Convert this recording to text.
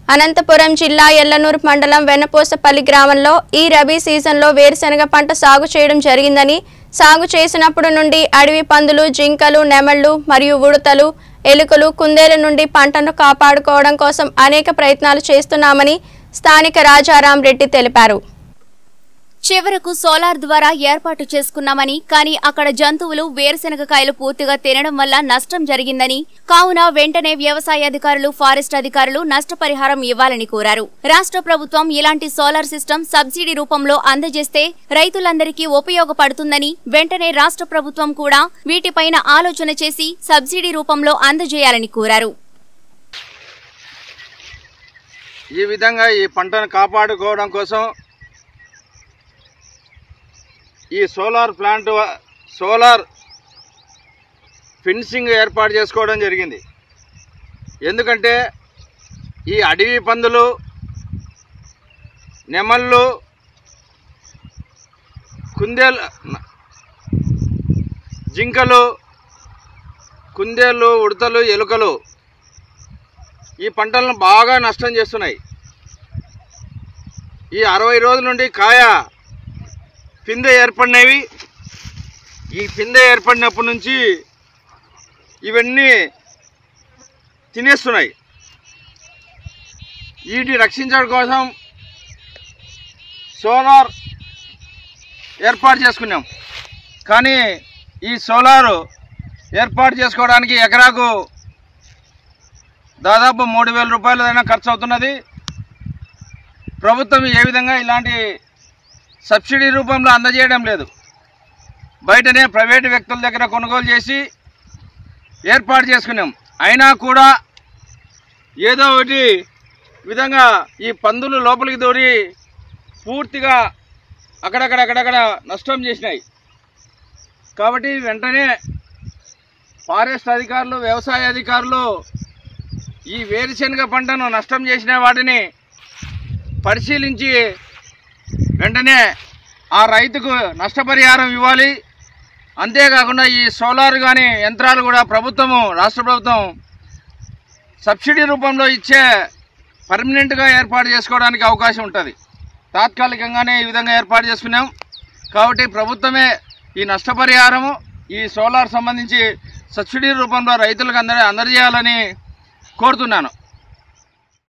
అనంతపురం జిల్లా ఎల్లనూరు మండలం వెన్నపోసపల్లి గ్రామంలో ఈ రబీ సీజన్లో వేరుశెనగ పంట సాగు చేయడం జరిగిందని సాగు చేసినప్పుడు నుండి అడవి పందులు జింకలు నెమళ్లు మరియు ఉడతలు ఎలుకలు కుందేలు నుండి పంటను కాపాడుకోవడం కోసం అనేక ప్రయత్నాలు చేస్తున్నామని స్థానిక రాజారాం రెడ్డి తెలిపారు చివరకు సోలార్ ద్వారా ఏర్పాటు చేసుకున్నామని కానీ అక్కడ జంతువులు వేరుశెనగకాయలు పూర్తిగా తినడం వల్ల నష్టం జరిగిందని కావున వెంటనే వ్యవసాయ అధికారులు ఫారెస్ట్ అధికారులు నష్టపరిహారం ఇవ్వాలని కోరారు రాష్ట్ర ప్రభుత్వం ఇలాంటి సోలార్ సిస్టమ్ సబ్సిడీ రూపంలో అందజేస్తే రైతులందరికీ ఉపయోగపడుతుందని వెంటనే రాష్ట్ర ప్రభుత్వం కూడా వీటిపైన ఆలోచన చేసి సబ్సిడీ రూపంలో అందజేయాలని కోరారు ఈ విధంగా ఈ పంటను కాపాడుకోవడం కోసం ఈ సోలార్ ప్లాంట్ వ- సోలార్ ఫెన్సింగ్ ఏర్పాటు చేసుకోవడం జరిగింది ఎందుకంటే ఈ అడవి పందులు నెమళ్ళు కుందేలు జింకలు కుందేళ్ళు ఉడతలు ఎలుకలు ఈ పంటలను బాగా నష్టం చేస్తున్నాయి ఈ అరవై రోజుల నుండి కాయ పిందె ఏర్పడినవి ఈ పిందె ఏర్పడినప్పటి నుంచి ఇవన్నీ తినేస్తున్నాయి వీటిని రక్షించడం కోసం సోలార్ ఏర్పాటు చేసుకున్నాం కానీ ఈ సోలారు ఏర్పాటు చేసుకోవడానికి ఎకరాకు దాదాపు మూడు వేల రూపాయలైనా ఖర్చు అవుతున్నది ప్రభుత్వం ఏ విధంగా ఇలాంటి సబ్సిడీ రూపంలో అందజేయడం లేదు బయటనే ప్రైవేటు వ్యక్తుల దగ్గర కొనుగోలు చేసి ఏర్పాటు చేసుకున్నాం అయినా కూడా ఏదో ఒకటి విధంగా ఈ పందులు లోపలికి దూరి పూర్తిగా అక్కడక్కడ అక్కడక్కడ నష్టం చేసినాయి కాబట్టి వెంటనే ఫారెస్ట్ అధికారులు వ్యవసాయ అధికారులు ఈ వేరుశెనగ పంటను నష్టం చేసిన వాటిని పరిశీలించి వెంటనే ఆ రైతుకు నష్టపరిహారం ఇవ్వాలి అంతేకాకుండా ఈ సోలార్ కానీ యంత్రాలు కూడా ప్రభుత్వము రాష్ట్ర ప్రభుత్వం సబ్సిడీ రూపంలో ఇచ్చే పర్మనెంట్గా ఏర్పాటు చేసుకోవడానికి అవకాశం ఉంటుంది తాత్కాలికంగానే ఈ విధంగా ఏర్పాటు చేసుకున్నాం కాబట్టి ప్రభుత్వమే ఈ నష్టపరిహారము ఈ సోలార్ సంబంధించి సబ్సిడీ రూపంలో రైతులకు అందరి అందజేయాలని కోరుతున్నాను